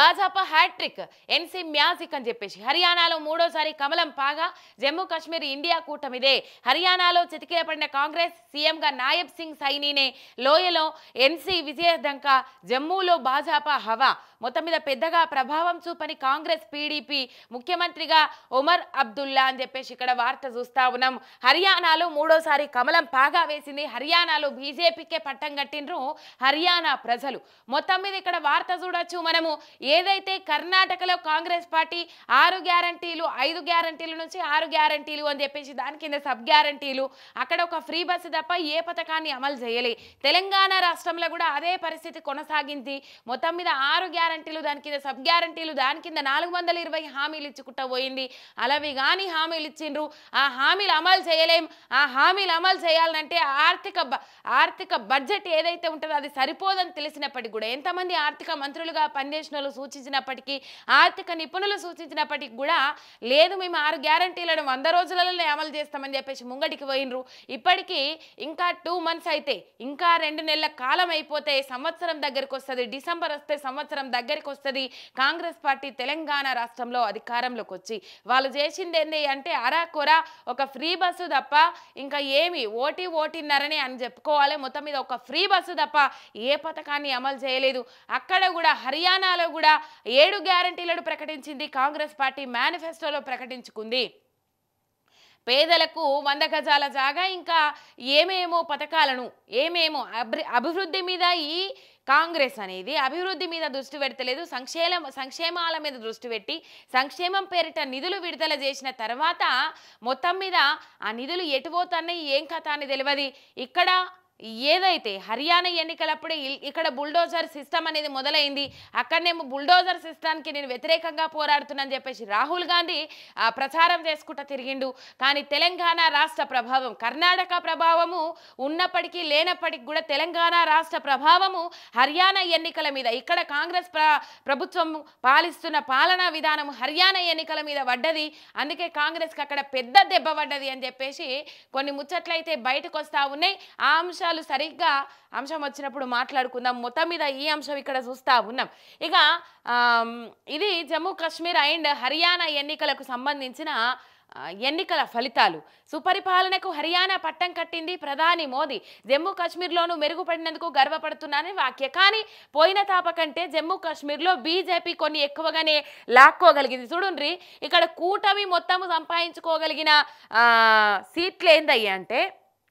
Bhajapa hat trick NC magic అని చెప్పేసి హర్యానాలో మూడోసారి కమలం పాగా జమ్మూ కాశ్మీర్ ఇండియా కూటమిదే హర్యానాలో చితికిలపడిన కాంగ్రెస్ సీఎంగా నాయబ్ సింగ్ సైనీనే లోయలో ఎన్సీ విజయదంక జమ్మూలో భాజపా హవా మొత్తం మీద పెద్దగా ప్రభావం చూపని కాంగ్రెస్ పీడీపీ ముఖ్యమంత్రిగా ఒమర్ అబ్దుల్లా అని చెప్పేసి ఇక్కడ వార్త చూస్తా ఉన్నాం హర్యానాలో మూడోసారి కమలం పాగా వేసింది హర్యానాలో బీజేపీకే పట్టం కట్టిండ్రు హర్యానా ప్రజలు మొత్తం మీద ఇక్కడ వార్త చూడొచ్చు మనము ఏదైతే కర్ణాటకలో కాంగ్రెస్ పార్టీ ఆరు గ్యారంటీలు ఐదు గ్యారంటీల నుంచి ఆరు గ్యారంటీలు అని చెప్పేసి దాని కింద సబ్ గ్యారంటీలు అక్కడ ఒక ఫ్రీ బస్సు తప్ప ఏ పథకాన్ని అమలు చేయలే తెలంగాణ రాష్ట్రంలో కూడా అదే పరిస్థితి కొనసాగింది మొత్తం మీద ఆరు గ్యారంటీలు దాని కింద సబ్ గ్యారంటీలు దాని కింద నాలుగు వందల ఇరవై హామీలు ఇచ్చుకుంటా పోయింది అలావి కానీ హామీలు ఇచ్చిండ్రు ఆ హామీలు అమలు చేయలేం ఆ హామీలు అమలు చేయాలంటే ఆర్థిక బ- ఆర్థిక బడ్జెట్ ఏదైతే ఉంటుందో అది సరిపోదని తెలిసినప్పటికీ కూడా ఎంతమంది ఆర్థిక మంత్రులుగా పనిచేసిన వాళ్ళు సూచించినప్పటికీ ఆర్థిక నిపుణులు సూచించినప్పటికీ కూడా లేదు మేము ఆరు గ్యారంటీలను వంద రోజులలోనే అమలు చేస్తామని చెప్పేసి ముంగటికి పోయినరు ఇప్పటికీ ఇంకా టూ మంత్స్ అయితే ఇంకా రెండు నెలల కాలం అయిపోతే సంవత్సరం దగ్గరికి వస్తుంది డిసెంబర్ వస్తే సంవత్సరం దగ్గరికి వస్తుంది కాంగ్రెస్ పార్టీ తెలంగాణ రాష్ట్రంలో అధికారంలోకి వచ్చి వాళ్ళు చేసింది ఏంటి అంటే అరాకొర ఒక ఫ్రీ బస్సు తప్ప ఇంకా ఏమి ఓటీ ఓటిన్నారని అని చెప్పుకోవాలి మొత్తం మీద ఒక ఫ్రీ బస్సు తప్ప ఏ పథకాన్ని అమలు చేయలేదు అక్కడ కూడా హర్యానాలో కూడా ఏడు గ్యారంటీలను ప్రకటించింది కాంగ్రెస్ పార్టీ మేనిఫెస్టోలో ప్రకటించుకుంది పేదలకు వంద గజాల జాగా ఇంకా ఏమేమో పథకాలను ఏమేమో అభి అభివృద్ధి మీద ఈ కాంగ్రెస్ అనేది అభివృద్ధి మీద దృష్టి పెడతలేదు సంక్షేమ సంక్షేమాల మీద దృష్టి పెట్టి సంక్షేమం పేరిట నిధులు విడుదల చేసిన తర్వాత మొత్తం మీద ఆ నిధులు ఎటు పోతున్నాయి ఏం కథ అని తెలియదు ఇక్కడ ఏదైతే హర్యానా ఎన్నికలప్పుడే ఇల్- ఇక్కడ బుల్డోజర్ సిస్టమ్ అనేది మొదలైంది అక్కడనేమో బుల్డోజర్ సిస్టానికి నేను వ్యతిరేకంగా పోరాడుతున్నానని చెప్పేసి రాహుల్ గాంధీ ఆ, ప్రచారం చేసుకుంటా తిరిగిండు కానీ తెలంగాణ రాష్ట్ర ప్రభావం కర్ణాటక ప్రభావము ఉన్నప్పటికీ లేనప్పటికీ కూడా తెలంగాణ రాష్ట్ర ప్రభావము హర్యానా ఎన్నికల మీద ఇక్కడ కాంగ్రెస్ ప్ర ప్రభుత్వం పాలిస్తున్న పాలనా విధానం హర్యానా ఎన్నికల మీద పడ్డది అందుకే కాంగ్రెస్కి అక్కడ పెద్ద దెబ్బ పడ్డది అని చెప్పేసి కొన్ని ముచ్చట్లయితే బయటకు వస్తూ ఉన్నాయి ఆ అంశాలు సరిగ్గా అంశం వచ్చినప్పుడు మాట్లాడుకుందాం మొత్తం మీద ఈ అంశం ఇక్కడ చూస్తా ఉన్నాం ఇక ఆమ్, ఇది జమ్మూ కాశ్మీర్ అండ్ హర్యానా ఎన్నికలకు సంబంధించిన ఆ, ఎన్నికల ఫలితాలు సుపరిపాలనకు హర్యానా పట్టం కట్టింది ప్రధాని మోదీ జమ్మూ కాశ్మీర్లోనూ మెరుగుపడినందుకు గర్వపడుతున్నానని వాక్య కానీ పోయిన తాప కంటే జమ్మూ కాశ్మీర్లో బీజేపీ కొన్ని ఎక్కువగానే లాక్కోగలిగింది చూడండి ఇక్కడ కూటమి మొత్తము సంపాదించుకోగలిగిన ఆ, సీట్లు ఏందయ్యా అంటే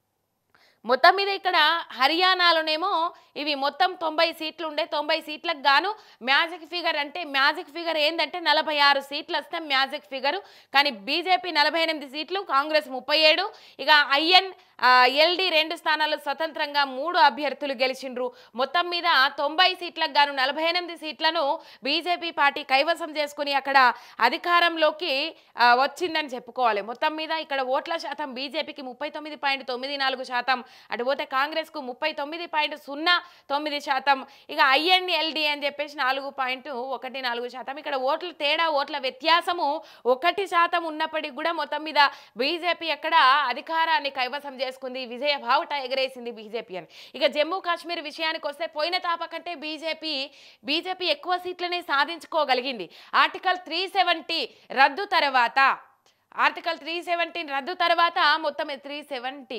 మొత్తం మీద ఇక్కడ హర్యానాలోనేమో ఇవి మొత్తం తొంభై సీట్లు ఉండే తొంభై సీట్లకు గాను మ్యాజిక్ ఫిగర్ అంటే మ్యాజిక్ ఫిగర్ ఏంటంటే నలభై ఆరు సీట్లు వస్తే మ్యాజిక్ ఫిగరు కానీ బీజేపీ నలభై ఎనిమిది సీట్లు కాంగ్రెస్ ముప్పై ఏడు ఇక ఐఎన్ ఎల్డి రెండు స్థానాలు స్వతంత్రంగా మూడు అభ్యర్థులు గెలిచిండ్రు మొత్తం మీద తొంభై సీట్లకు గాను నలభై ఎనిమిది సీట్లను బీజేపీ పార్టీ కైవసం చేసుకుని అక్కడ అధికారంలోకి ఆ, వచ్చిందని చెప్పుకోవాలి మొత్తం మీద ఇక్కడ ఓట్ల శాతం బీజేపీకి ముప్పై తొమ్మిది పాయింట్ తొమ్మిది నాలుగు శాతం అటు పోతే కాంగ్రెస్కు ముప్పై తొమ్మిది పాయింట్ సున్నా తొమ్మిది శాతం ఇక ఐఎన్ఎల్డి అని చెప్పేసి నాలుగు పాయింట్ ఒకటి నాలుగు శాతం ఇక్కడ ఓట్ల తేడా ఓట్ల వ్యత్యాసము ఒకటి శాతం ఉన్నప్పటికీ కూడా మొత్తం మీద బీజేపీ ఎక్కడ అధికారాన్ని కైవసం చేసుకుంది విజయ బావుట ఎగరేసింది బీజేపీ అని ఇక జమ్మూ కాశ్మీర్ విషయానికి వస్తే పోయిన తాప కంటే బీజేపీ బీజేపీ ఎక్కువ సీట్లనే సాధించుకోగలిగింది ఆర్టికల్ త్రీ సెవెంటీ రద్దు తర్వాత ఆర్టికల్ త్రీ సెవెంటీన్ రద్దు తర్వాత మొత్తం త్రీ సెవెంటీ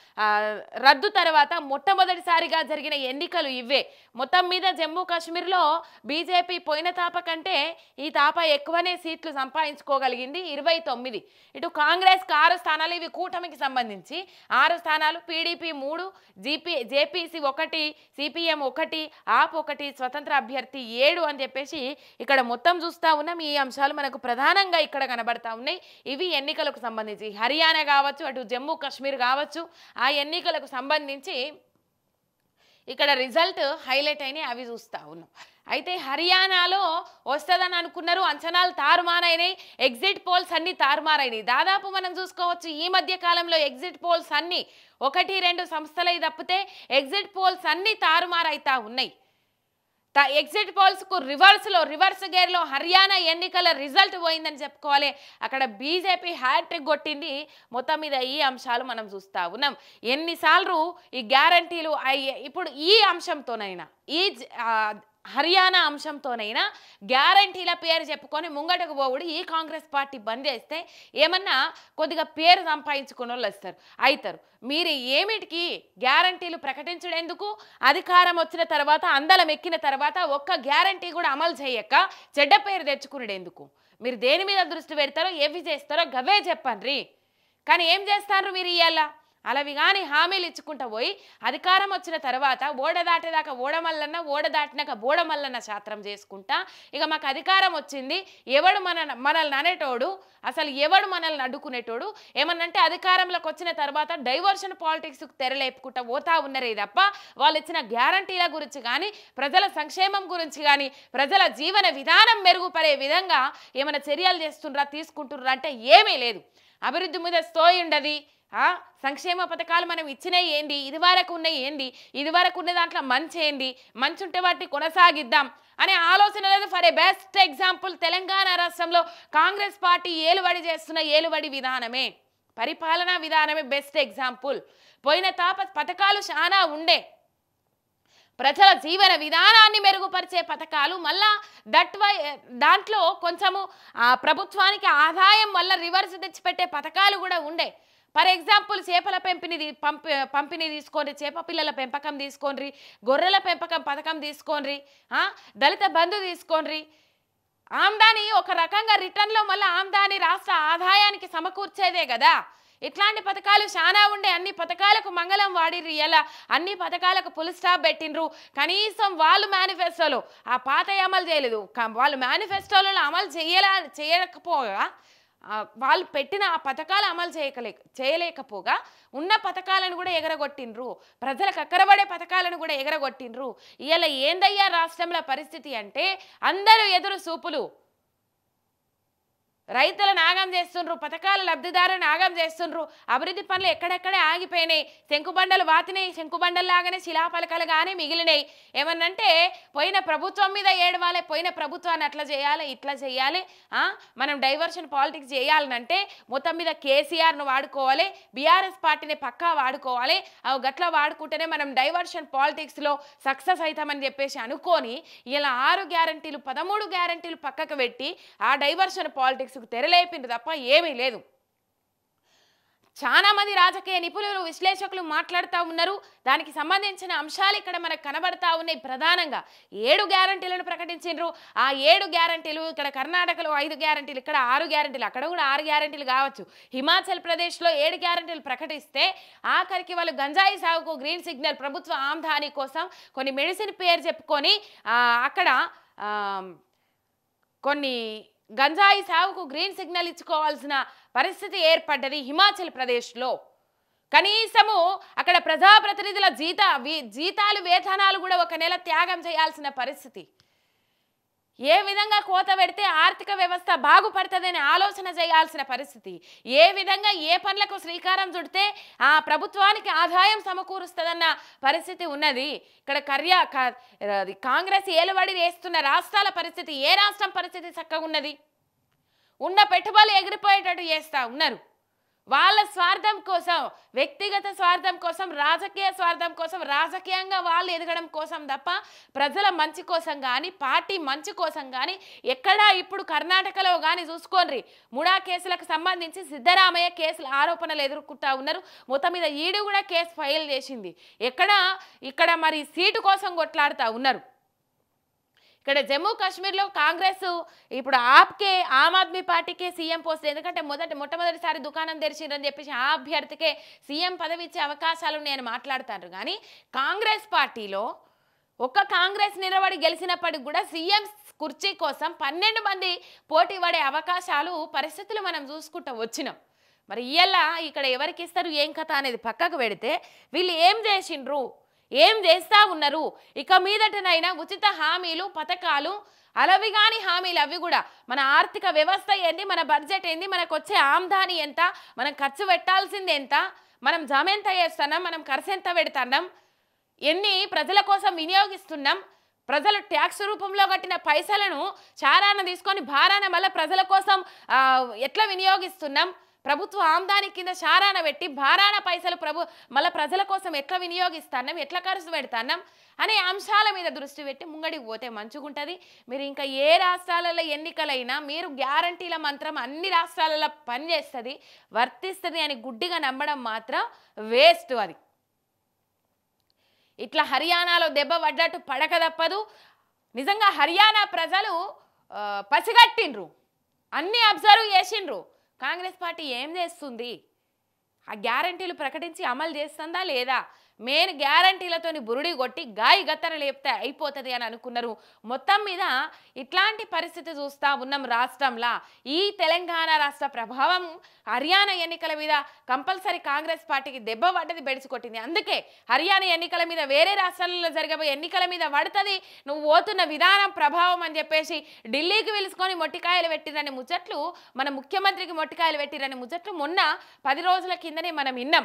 రద్దు తర్వాత మొట్టమొదటిసారిగా జరిగిన ఎన్నికలు ఇవే మొత్తం మీద జమ్మూ కాశ్మీర్లో బీజేపీ పోయిన తాప కంటే ఈ తాప ఎక్కువనే సీట్లు సంపాదించుకోగలిగింది ఇరవై తొమ్మిది ఇటు కాంగ్రెస్కి ఆరు స్థానాలు ఇవి కూటమికి సంబంధించి ఆరు స్థానాలు పీడీపీ మూడు జీపీ జేపీసీ ఒకటి సిపిఎం ఒకటి ఆప్ ఒకటి స్వతంత్ర అభ్యర్థి ఏడు అని చెప్పేసి ఇక్కడ మొత్తం చూస్తా ఉన్నాం ఈ అంశాలు మనకు ప్రధానంగా ఇక్కడ కనబడతా ఉన్నాయి ఇవి ఎన్నికలకు సంబంధించి హర్యానా కావచ్చు అటు జమ్మూ కాశ్మీర్ కావచ్చు ఆ ఎన్నికలకు సంబంధించి ఇక్కడ రిజల్ట్ హైలైట్ అయినాయి అవి చూస్తా ఉన్నాం అయితే హర్యానాలో వస్తుందని అనుకున్నారు అంచనాలు తారుమారైనాయి ఎగ్జిట్ పోల్స్ అన్ని తారుమారైనాయి దాదాపు మనం చూసుకోవచ్చు ఈ మధ్య కాలంలో ఎగ్జిట్ పోల్స్ అన్ని ఒకటి రెండు సంస్థలై తప్పితే ఎగ్జిట్ పోల్స్ అన్ని తారుమారైతా ఉన్నాయి త- ఎగ్జిట్ పోల్స్ కు రివర్స్ లో రివర్స్ గేర్ లో హర్యానా ఎన్నికల రిజల్ట్ పోయిందని చెప్పుకోవాలి అక్కడ బీజేపీ హ్యాట్రిక్ కొట్టింది మొత్తం మీద ఈ అంశాలు మనం చూస్తా ఉన్నాం ఎన్నిసార్లు ఈ గ్యారంటీలు అయ్యే ఇప్పుడు ఈ అంశంతోనైనా ఈ జ- ఆ, హర్యానా అంశంతోనైనా గ్యారంటీల పేరు చెప్పుకొని ముంగటకు పోవుడు ఈ కాంగ్రెస్ పార్టీ బంద్ చేస్తే ఏమన్నా కొద్దిగా పేరు సంపాదించుకున్న వాళ్ళు వస్తారు అవుతారు మీరు ఏమిటికి గ్యారంటీలు ప్రకటించడెందుకు అధికారం వచ్చిన తర్వాత అందలం ఎక్కిన తర్వాత ఒక్క గ్యారంటీ కూడా అమలు చేయక చెడ్డ పేరు తెచ్చుకునేందుకు మీరు దేని మీద దృష్టి పెడతారో ఏవి చేస్తారో గవే చెప్పండి కానీ ఏం చేస్తారు మీరు ఇవాళ అలావి కానీ హామీలు ఇచ్చుకుంటా పోయి అధికారం వచ్చిన తర్వాత ఓడ దాటేదాకా ఓడమల్లన్న ఓడ దాటినాక బోడమల్లన్న శాస్త్రం చేసుకుంటా ఇక మాకు అధికారం వచ్చింది ఎవడు మన మనల్ని అనేటోడు అసలు ఎవడు మనల్ని అడ్డుకునేటోడు ఏమన్నంటే అధికారంలోకి వచ్చిన తర్వాత డైవర్షన్ పాలిటిక్స్కి తెరలేపుకుంటా పోతా ఉన్నరే తప్ప వాళ్ళు ఇచ్చిన గ్యారంటీల గురించి కానీ ప్రజల సంక్షేమం గురించి కానీ ప్రజల జీవన విధానం మెరుగుపడే విధంగా ఏమైనా చర్యలు చేస్తుండ్రా తీసుకుంటుర్రా అంటే ఏమీ లేదు అభివృద్ధి మీద స్తోయి ఉండదు ఆ, సంక్షేమ పథకాలు మనం ఇచ్చినవి ఏంది ఇది వరకు ఉన్నాయి ఏంది ఇది వరకు ఉన్న దాంట్లో మంచి ఏంది మంచి ఉంటే వాటిని కొనసాగిద్దాం అనే ఆలోచన లేదు for a best example Telangana రాష్ట్రంలో కాంగ్రెస్ పార్టీ ఏలుబడి చేస్తున్న ఏలుబడి విధానమే పరిపాలనా విధానమే బెస్ట్ ఎగ్జాంపుల్ పోయిన తాప పథకాలు చాలా ఉండే ప్రజల జీవన విధానాన్ని మెరుగుపరిచే పథకాలు మళ్ళా దట్ వై దాంట్లో కొంచెము ఆ ప్రభుత్వానికి ఆదాయం వల్ల రివర్స్ తెచ్చిపెట్టే పథకాలు కూడా ఉండే ఫర్ ఎగ్జాంపుల్ చేపల పెంపిని తీ- పంపి పంపిణీ తీసుకోండి చేప పిల్లల పెంపకం తీసుకోండి గొర్రెల పెంపకం పథకం తీసుకోండి ఆ, దళిత బంధు తీసుకోండి ఆమ్దాని ఒక రకంగా రిటర్న్లో మళ్ళీ ఆమ్దాని రాష్ట్ర ఆదాయానికి సమకూర్చేదే కదా ఇట్లాంటి పథకాలు చాలా ఉండే అన్ని పథకాలకు మంగళం వాడిర్రు ఇలా అన్ని పథకాలకు ఫుల్ స్టాప్ పెట్టిండ్రు కనీసం వాళ్ళు మేనిఫెస్టోలో ఆ పాత అమలు చేయలేదు క- వాళ్ళు మేనిఫెస్టోలలో అమలు చేయలే చేయకపోగా ఆ, వాళ్ళు పెట్టిన ఆ పథకాలు అమలు చేయకలే చేయలేకపోగా ఉన్న పథకాలను కూడా ఎగరగొట్టిండ్రు ప్రజలకు అక్కరబడే పథకాలను కూడా ఎగరగొట్టిండ్రు ఇలా ఏందయ్యా రాష్ట్రంలో పరిస్థితి అంటే అందరూ ఎదురు చూపులు రైతుల నాగం చేస్తుండ్రు పథకాల లబ్ధిదారులను నాగం చేస్తుండ్రు అభివృద్ధి పనులు ఎక్కడెక్కడే ఆగిపోయినాయి శంకుబండలు వాతినాయి శంకుబండల్లాగానే శిలాపలకలు కానీ మిగిలినాయి ఏమన్నంటే పోయిన ప్రభుత్వం మీద ఏడవాలి పోయిన ప్రభుత్వాన్ని అట్లా చేయాలి ఇట్లా చేయాలి ఆ, మనం డైవర్షన్ పాలిటిక్స్ చేయాలనంటే మొత్తం మీద కేసీఆర్ను వాడుకోవాలి బీఆర్ఎస్ పార్టీని పక్కా వాడుకోవాలి అవి గట్లా వాడుకుంటేనే మనం డైవర్షన్ పాలిటిక్స్లో సక్సెస్ అవుతామని చెప్పేసి అనుకొని ఇలా ఆరు గ్యారంటీలు పదమూడు గ్యారంటీలు పక్కకు పెట్టి ఆ డైవర్షన్ పాలిటిక్స్కు తెరలేపింది తప్ప ఏమీ లేదు చాలా మంది రాజకీయ నిపుణులు విశ్లేషకులు మాట్లాడుతూ ఉన్నారు దానికి సంబంధించిన అంశాలు ఇక్కడ మనకు కనబడతా ఉన్నాయి ప్రధానంగా ఏడు గ్యారంటీలను ప్రకటించిండ్రు ఆ ఏడు గ్యారంటీలు ఇక్కడ కర్ణాటకలో ఐదు గ్యారంటీలు ఇక్కడ ఆరు గ్యారంటీలు అక్కడ కూడా ఆరు గ్యారంటీలు కావచ్చు హిమాచల్ ప్రదేశ్లో ఏడు గ్యారంటీలు ప్రకటిస్తే ఆఖరికి వాళ్ళు గంజాయి సాగుకు గ్రీన్ సిగ్నల్ ప్రభుత్వ ఆమ్దాని కోసం కొన్ని మెడిసిన్ పేరు చెప్పుకొని ఆ, అక్కడ ఆ, కొన్ని గంజాయి సాగుకు గ్రీన్ సిగ్నల్ ఇచ్చుకోవాల్సిన పరిస్థితి ఏర్పడ్డది హిమాచల్ ప్రదేశ్లో కనీసము అక్కడ ప్రజాప్రతినిధుల జీత వి- జీతాలు వేతనాలు కూడా ఒక నెల త్యాగం చేయాల్సిన పరిస్థితి ఏ విధంగా కోత పెడితే ఆర్థిక వ్యవస్థ బాగుపడుతుందనే ఆలోచన చేయాల్సిన పరిస్థితి ఏ విధంగా ఏ పనులకు శ్రీకారం చుడితే ఆ ప్రభుత్వానికి ఆదాయం సమకూరుస్తుందన్న పరిస్థితి ఉన్నది ఇక్కడ కర్యా క- అది కాంగ్రెస్ ఏలుబడి వేస్తున్న రాష్ట్రాల పరిస్థితి ఏ రాష్ట్రం పరిస్థితి చక్కగా ఉన్నది ఉన్న పెట్టుబడులు ఎగిరిపోయేటట్టు చేస్తా ఉన్నారు వాళ్ళ స్వార్థం కోసం వ్యక్తిగత స్వార్థం కోసం రాజకీయ స్వార్థం కోసం రాజకీయంగా వాళ్ళు ఎదగడం కోసం తప్ప ప్రజల మంచి కోసం కానీ పార్టీ మంచి కోసం కానీ ఎక్కడా ఇప్పుడు కర్ణాటకలో కానీ చూసుకోండి ముడా కేసులకు సంబంధించి సిద్ధరామయ్య కేసుల ఆరోపణలు ఎదుర్కొంటా ఉన్నారు మొత్తం మీద ఈడు కూడా కేసు ఫైల్ చేసింది ఎక్కడ ఇక్కడ మరి సీటు కోసం కొట్లాడుతూ ఉన్నారు ఇక్కడ జమ్మూ కాశ్మీర్లో కాంగ్రెస్ ఇప్పుడు ఆప్కే ఆమ్ ఆద్మీ పార్టీకే సీఎం పోస్ట్ ఎందుకంటే మొదటి మొట్టమొదటిసారి దుకాణం తెరిచిండ్రని చెప్పేసి ఆ అభ్యర్థికే సీఎం పదవి ఇచ్చే అవకాశాలు నేను మాట్లాడతాను కానీ కాంగ్రెస్ పార్టీలో ఒక్క కాంగ్రెస్ నిలబడి గెలిచినప్పటికి కూడా సీఎం కుర్చీ కోసం పన్నెండు మంది పోటీ పడే అవకాశాలు పరిస్థితులు మనం చూసుకుంటూ వచ్చినాం మరి ఇయ్యాల ఇక్కడ ఎవరికి ఇస్తారు ఏం కథ అనేది పక్కకు పెడితే వీళ్ళు ఏం చేసిండ్రు ఏం చేస్తా ఉన్నారు ఇక మీదటనైనా ఉచిత హామీలు పథకాలు అలవి కాని హామీలు అవి కూడా మన ఆర్థిక వ్యవస్థ ఏంది మన బడ్జెట్ ఏంది మనకు వచ్చే ఆమ్దాని ఎంత మనం ఖర్చు పెట్టాల్సింది ఎంత మనం జమ ఎంత చేస్తున్నాం మనం ఖర్చు ఎంత పెడుతున్నాం ఎన్ని ప్రజల కోసం వినియోగిస్తున్నాం ప్రజలు ట్యాక్స్ రూపంలో కట్టిన పైసలను చారాన తీసుకొని భారాన మళ్ళీ ప్రజల కోసం ఆ, ఎట్లా వినియోగిస్తున్నాం ప్రభుత్వ ఆమ్దాని కింద శారాన పెట్టి భారాన పైసలు ప్రభు మళ్ళీ ప్రజల కోసం ఎట్లా వినియోగిస్తాన్నాం ఎట్లా ఖర్చు పెడతాన్నాం అనే అంశాల మీద దృష్టి పెట్టి ముంగడికి పోతే మంచిగుంటుంది మీరు ఇంకా ఏ రాష్ట్రాలలో ఎన్నికలైనా మీరు గ్యారంటీల మంత్రం అన్ని రాష్ట్రాలలో పనిచేస్తుంది వర్తిస్తుంది అని గుడ్డిగా నమ్మడం మాత్రం వేస్ట్ అది ఇట్లా హర్యానాలో దెబ్బ పడ్డట్టు పడక తప్పదు నిజంగా హర్యానా ప్రజలు ఆ, పసిగట్టిండ్రు అన్నీ అబ్జర్వ్ చేసిండ్రు కాంగ్రెస్ పార్టీ ఏం చేస్తుంది ఆ గ్యారంటీలు ప్రకటించి అమలు చేస్తుందా లేదా మెయిన్ గ్యారంటీలతోని బురుడి కొట్టి గాయి గత్తర లేపితే అయిపోతుంది అని అనుకున్నారు మొత్తం మీద ఇట్లాంటి పరిస్థితి చూస్తా ఉన్నాం రాష్ట్రంలో ఈ తెలంగాణ రాష్ట్ర ప్రభావం హర్యానా ఎన్నికల మీద కంపల్సరీ కాంగ్రెస్ పార్టీకి దెబ్బ పడ్డది బెడిసి కొట్టింది అందుకే హర్యానా ఎన్నికల మీద వేరే రాష్ట్రాలలో జరగబోయే ఎన్నికల మీద పడుతుంది నువ్వు పోతున్న విధానం ప్రభావం అని చెప్పేసి ఢిల్లీకి పిలుచుకొని మొట్టికాయలు పెట్టిరని ముచ్చట్లు మన ముఖ్యమంత్రికి మొట్టికాయలు పెట్టిరని ముచ్చట్లు మొన్న పది రోజుల కిందనే మనం విన్నాం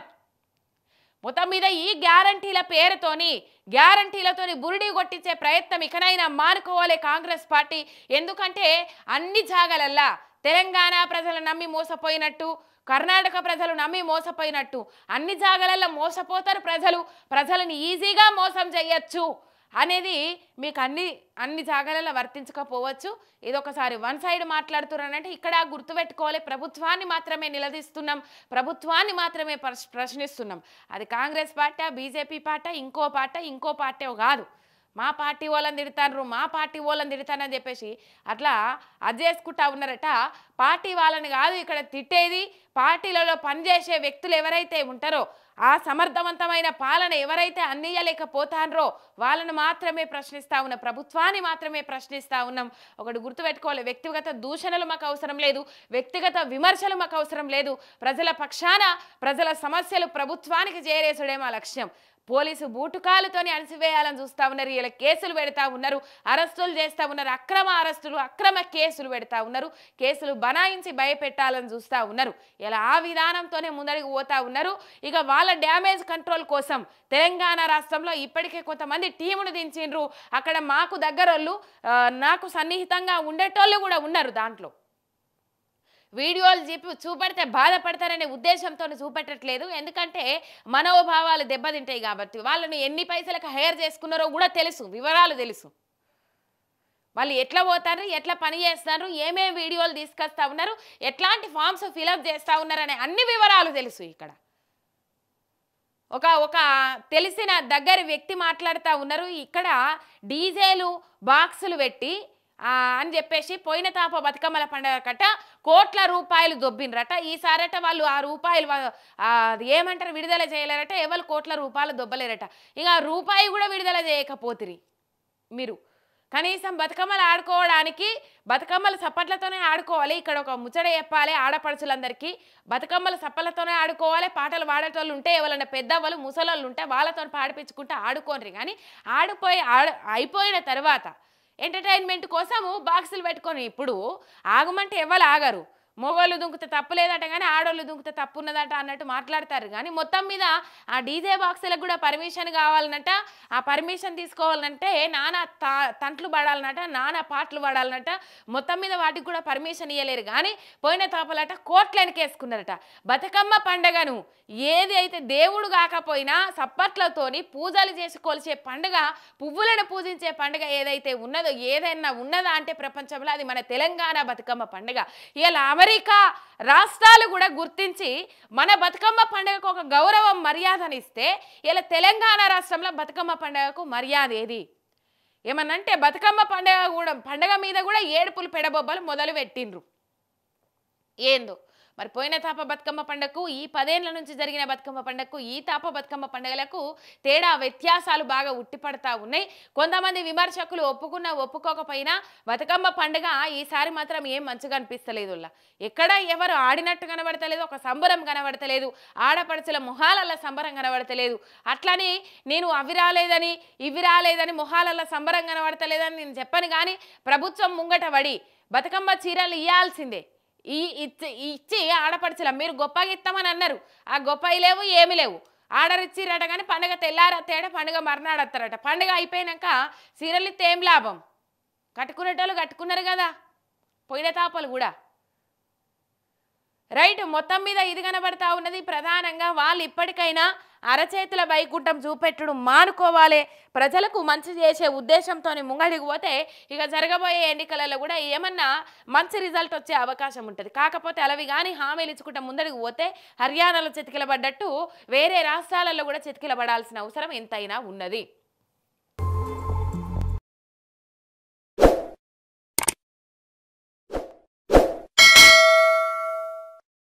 మొత్తం మీద ఈ గ్యారంటీల పేరుతోని గ్యారంటీలతోని బురిడి కొట్టించే ప్రయత్నం ఇకనైనా మానుకోవాలి కాంగ్రెస్ పార్టీ ఎందుకంటే అన్ని జాగలల్లా తెలంగాణ ప్రజలు నమ్మి మోసపోయినట్టు కర్ణాటక ప్రజలు నమ్మి మోసపోయినట్టు అన్ని జాగలల్లో మోసపోతారు ప్రజలు ప్రజలను ఈజీగా మోసం చేయొచ్చు అనేది మీకు అన్ని అన్ని జాగాలలో వర్తించకపోవచ్చు ఇది ఒకసారి వన్ సైడ్ మాట్లాడుతున్నారంటే ఇక్కడ గుర్తుపెట్టుకోవాలి ప్రభుత్వాన్ని మాత్రమే నిలదీస్తున్నాం ప్రభుత్వాన్ని మాత్రమే ప్రశ్- ప్రశ్నిస్తున్నాం అది కాంగ్రెస్ పార్టీ బీజేపీ పార్టీ ఇంకో పార్టీ ఇంకో పార్టీ కాదు మా పార్టీ వాళ్ళని తిడతారు మా పార్టీ వాళ్ళని తిడతానని చెప్పేసి అట్లా అది చేసుకుంటా ఉన్నారట పార్టీ వాళ్ళని కాదు ఇక్కడ తిట్టేది పార్టీలలో పనిచేసే వ్యక్తులు ఎవరైతే ఉంటారో ఆ సమర్థవంతమైన పాలన ఎవరైతే అందియలేకపోతారో వాళ్ళని మాత్రమే ప్రశ్నిస్తా ఉన్నాం ప్రభుత్వాన్ని మాత్రమే ప్రశ్నిస్తా ఉన్నాం ఒకటి గుర్తుపెట్టుకోవాలి వ్యక్తిగత దూషణలు మాకు అవసరం లేదు వ్యక్తిగత విమర్శలు మాకు అవసరం లేదు ప్రజల పక్షాన ప్రజల సమస్యలు ప్రభుత్వానికి చేరేసుడే మా లక్ష్యం పోలీసు బూటుకాలతోని అణిసివేయాలని చూస్తా ఉన్నారు ఇలా కేసులు పెడతా ఉన్నారు అరెస్టులు చేస్తా ఉన్నారు అక్రమ అరెస్టులు అక్రమ కేసులు పెడతా ఉన్నారు కేసులు బనాయించి భయపెట్టాలని చూస్తా ఉన్నారు ఇలా ఆ విధానంతోనే ముందడికి పోతా ఉన్నారు ఇక వాళ్ళ డ్యామేజ్ కంట్రోల్ కోసం తెలంగాణ రాష్ట్రంలో ఇప్పటికే కొంతమంది టీమును దించిండ్రు అక్కడ మాకు దగ్గరోళ్ళు ఆ, నాకు సన్నిహితంగా ఉండేటోళ్ళు కూడా ఉన్నారు దాంట్లో వీడియోలు చెప్పి చూపెడితే బాధపడతారనే ఉద్దేశంతో చూపెట్టట్లేదు ఎందుకంటే మనోభావాలు దెబ్బతింటాయి కాబట్టి వాళ్ళని ఎన్ని పైసలకు హైర్ చేసుకున్నారో కూడా తెలుసు వివరాలు తెలుసు వాళ్ళు ఎట్లా పోతారు ఎట్లా పని చేస్తారు ఏమేం వీడియోలు తీసుకొస్తా ఉన్నారు ఎట్లాంటి ఫామ్స్ ఫిలప్ చేస్తా ఉన్నారు అనే అన్ని వివరాలు తెలుసు ఇక్కడ ఒక ఒక తెలిసిన దగ్గర వ్యక్తి మాట్లాడుతూ ఉన్నారు ఇక్కడ డీజేలు బాక్సులు పెట్టి ఆ, అని చెప్పేసి పోయిన తాప బతుకమ్మల పండుగ కట్ట కోట్ల రూపాయలు దొబ్బినరట ఈసారట వాళ్ళు ఆ రూపాయలు వా- ఆ, అది ఏమంటారు విడుదల చేయలేరట ఎవరు కోట్ల రూపాయలు దొబ్బలేరట ఇక ఆ రూపాయి కూడా విడుదల చేయకపోతిరి మీరు కనీసం బతుకమ్మలు ఆడుకోవడానికి బతుకమ్మలు సప్పట్లతోనే ఆడుకోవాలి ఇక్కడ ఒక ముచ్చట చెప్పాలి ఆడపడుచులందరికీ బతుకమ్మలు సప్పలతోనే ఆడుకోవాలి పాటలు పాడేటోళ్ళు ఉంటే ఎవరైనా పెద్దవాళ్ళు ముసలోళ్ళు ఉంటే వాళ్ళతో పాడిపించుకుంటే ఆడుకోండి కానీ ఆడిపోయి ఆడ అయిపోయిన తర్వాత ఎంటర్టైన్మెంట్ కోసము బాక్సులు పెట్టుకొని ఇప్పుడు ఆగమంటే ఎవరు ఆగరు మొగోళ్ళు దుంకుతే తప్పు లేదట కానీ ఆడోళ్ళు దుంకుతే తప్పు ఉన్నదట అన్నట్టు మాట్లాడతారు కానీ మొత్తం మీద ఆ డీజే బాక్సులకు కూడా పర్మిషన్ కావాలన్నట ఆ పర్మిషన్ తీసుకోవాలంటే నానా తా- తంట్లు పడాలన్నట నానా పాటలు పడాలన్నట మొత్తం మీద వాటికి కూడా పర్మిషన్ ఇవ్వలేరు కానీ పోయిన తాపలట కోట్ల వెనకేసుకున్నారట బతుకమ్మ పండగను ఏది అయితే దేవుడు కాకపోయినా సప్పట్లతోని పూజలు చేసి కొలిచే పండుగ పువ్వులను పూజించే పండుగ ఏదైతే ఉన్నదో ఏదైనా ఉన్నదా అంటే ప్రపంచంలో అది మన తెలంగాణ బతుకమ్మ పండుగ ఇలా అమెరికా రాష్ట్రాలు కూడా గుర్తించి మన బతుకమ్మ పండుగకు ఒక గౌరవం మర్యాదనిస్తే ఇలా తెలంగాణ రాష్ట్రంలో బతుకమ్మ పండుగకు మర్యాద ఏది ఏమన్నంటే బతుకమ్మ పండుగ కూడా పండుగ మీద కూడా ఏడుపులు పెడబొబ్బలు మొదలు పెట్టిండ్రు ఏందో మరి పోయిన తాప బతుకమ్మ పండుగకు ఈ పదేళ్ల నుంచి జరిగిన బతుకమ్మ పండుగకు ఈ తాప బతుకమ్మ పండుగలకు తేడా వ్యత్యాసాలు బాగా ఉట్టిపడతా ఉన్నాయి కొంతమంది విమర్శకులు ఒప్పుకున్నా ఒప్పుకోకపోయినా బతుకమ్మ పండుగ ఈసారి మాత్రం ఏం మంచిగా అనిపిస్తలేదు ఇలా. ఎక్కడ ఎవరు ఆడినట్టు కనబడతలేదు ఒక సంబరం కనబడతలేదు ఆడపడుచుల మొహాలల్ల సంబరం కనబడతలేదు అట్లని నేను అవి రాలేదని ఇవి రాలేదని మొహాలల్ల సంబరం కనబడతలేదని నేను చెప్పను కానీ ప్రభుత్వం ముంగట పడి బతుకమ్మ చీరలు ఇవ్వాల్సిందే ఈ ఇచ్చి ఇచ్చి ఆడపడుచుల మీరు గొప్పగా ఇస్తామని అన్నారు ఆ గొప్పవి లేవు ఏమి లేవు ఆర్డర్ ఇచ్చిరట కానీ పండుగ తెల్లార తేడా పండుగ మర్నాడత్తారట పండుగ అయిపోయినాక చీరలు ఇస్తే ఏం లాభం కట్టుకునేటోళ్ళు కట్టుకున్నారు కదా పోయిన తాపలు కూడా రైట్ మొత్తం మీద ఇది కనబడతా ఉన్నది ప్రధానంగా వాళ్ళు ఇప్పటికైనా అరచేతుల వైకుంఠం చూపెట్టుడు మానుకోవాలి ప్రజలకు మంచి చేసే ఉద్దేశంతో ముంగడికి పోతే ఇక జరగబోయే ఎన్నికలలో కూడా ఏమన్నా మంచి రిజల్ట్ వచ్చే అవకాశం ఉంటుంది కాకపోతే అలవి కానీ హామీలు ఇచ్చుకుంటా ముందడికి పోతే హర్యానాలో చితికిలబడ్డట్టు వేరే రాష్ట్రాలలో కూడా చితికిలబడాల్సిన అవసరం ఎంతైనా ఉన్నది